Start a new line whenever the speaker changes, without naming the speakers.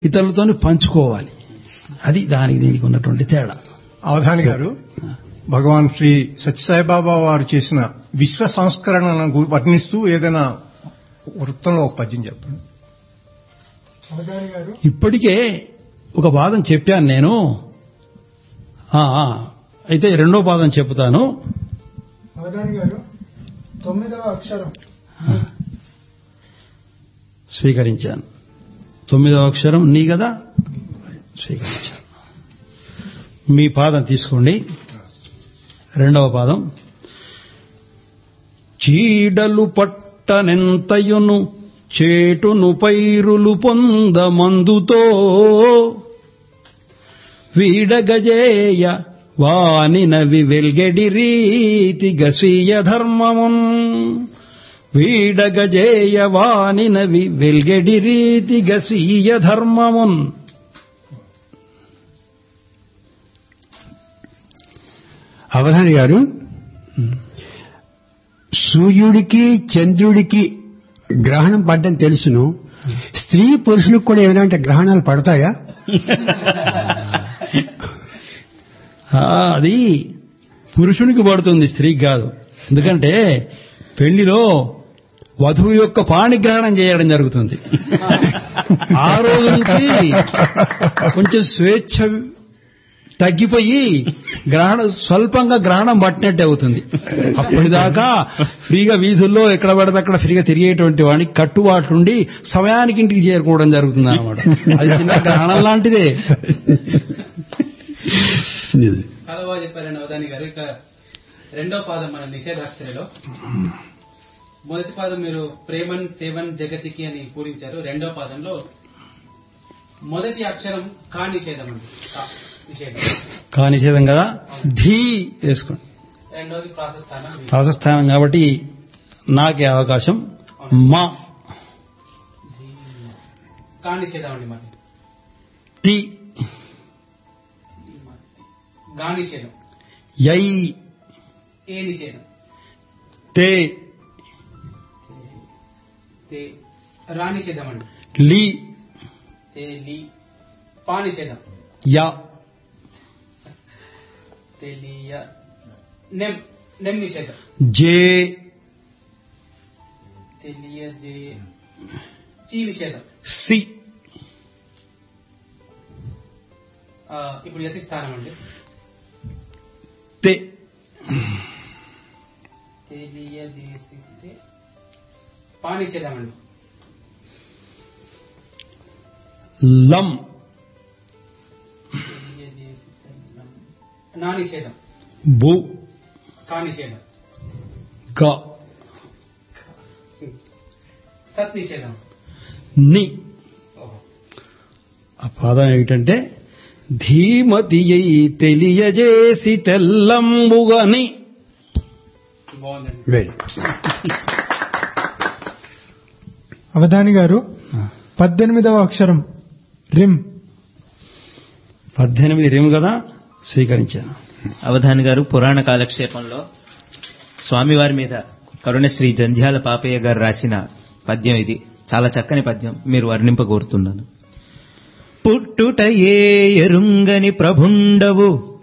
ఇతరులతోని పంచుకోవాలి అది దానికి దీనికి ఉన్నటువంటి తేడా
అవధాని గారు భగవాన్ శ్రీ సత్యసాయిబాబా వారు చేసిన విశ్వ సంస్కరణను గు- వర్ణిస్తూ ఏదైనా వృత్తంలో ఒక పద్యం చెప్పండి
ఇప్పటికే ఒక పాదం చెప్పాను నేను ఆ, ఆ, అయితే రెండో పాదం చెప్తాను
అవధాని గారు తొమ్మిదవ అక్షరం
స్వీకరించాను తొమ్మిదవ అక్షరం నీ కదా స్వీకరించాను మీ పాదం తీసుకోండి రెండవ పాదం చీడలు పట్టనెంతయును చేటును పైరులు పొందమందుతో వీడగజేయ వానినవి వెల్గెడి రీతిగ స్వీయ ధర్మమున్ వీడగజేయ వానినవి వెల్గెడి రీతిగ స్వీయ ధర్మమున్
అవధాని గారు సూర్యుడికి చంద్రుడికి గ్రహణం పడ్డం తెలుసును స్త్రీ పురుషులకు కూడా ఏమైనా గ్రహణాలు పడతాయా
ఆ, అది పురుషునికి పడుతుంది స్త్రీకి కాదు ఎందుకంటే పెళ్లిలో వధువు యొక్క పాణిగ్రహణం చేయడం జరుగుతుంది ఆ రోజు నుంచి కొంచెం స్వేచ్ఛ తగ్గిపోయి గ్రహణ స్వల్పంగా గ్రహణం పట్టినట్టే అవుతుంది అప్పటిదాకా ఫ్రీగా వీధుల్లో ఎక్కడ పడితే అక్కడ ఫ్రీగా తిరిగేటువంటి వాడికి కట్టుబాట్లుండి సమయానికి ఇంటికి చేరుకోవడం జరుగుతుంది అనమాట అది చిన్న గ్రహణం లాంటిదే
చాలా బాగా చెప్పారండి అవధాని గారు ఇక రెండో పాదం మన నిషేధాక్షరిలో మొదటి పాదం మీరు ప్రేమన్ సేవన్ జగతికి అని పూరించారు రెండో పాదంలో మొదటి అక్షరం కా నిషేధం అండి కా నిషేధం
కా నిషేధం కదా ధీ వేసుకోండి
రెండోది ప్రాసెస్ స్థానం
ప్రాసస్థానం కాబట్టి నాకే అవకాశం మా
కా నిషేధం అండి మరి
తి
గా నిషేధం
యై
ఏ నిషేధం
తే
తే రా నిషేధం అండి
లి
తే లి పా నిషేధం
యా
తెలియ నెమ్ నెమ్ నిషేధం
జే
తెలియజే చీ నిషేధం
సి
ఆ, ఇప్పుడు యతి స్థానం అండి
తే
తెలియజేసితే పా నిషేధం అండి
లం
తెలియజేసితే లం. నా నిషేధం
బు
కా నిషేధం
గ
సత్ నిషేధం
ని
ఓహో
ఆ పాదం ఏమిటంటే ధీమతి అయి తెలియజేసి తెల్లంబుగని
బాగుందండి
వెరీ
అవధాని గారు పద్దెనిమిదవ అక్షరం రిమ్
పద్దెనిమిది రేము కదా స్వీకరించాను
అవధాని గారు పురాణ కాలక్షేపంలో స్వామివారి మీద కరుణశ్రీ జంధ్యాల పాపయ్య గారు రాసిన పద్యం ఇది చాలా చక్కని పద్యం మీరు వర్ణింప కోరుతున్నాను పుట్టుట ఏ ఎరుంగని ప్రభుండవు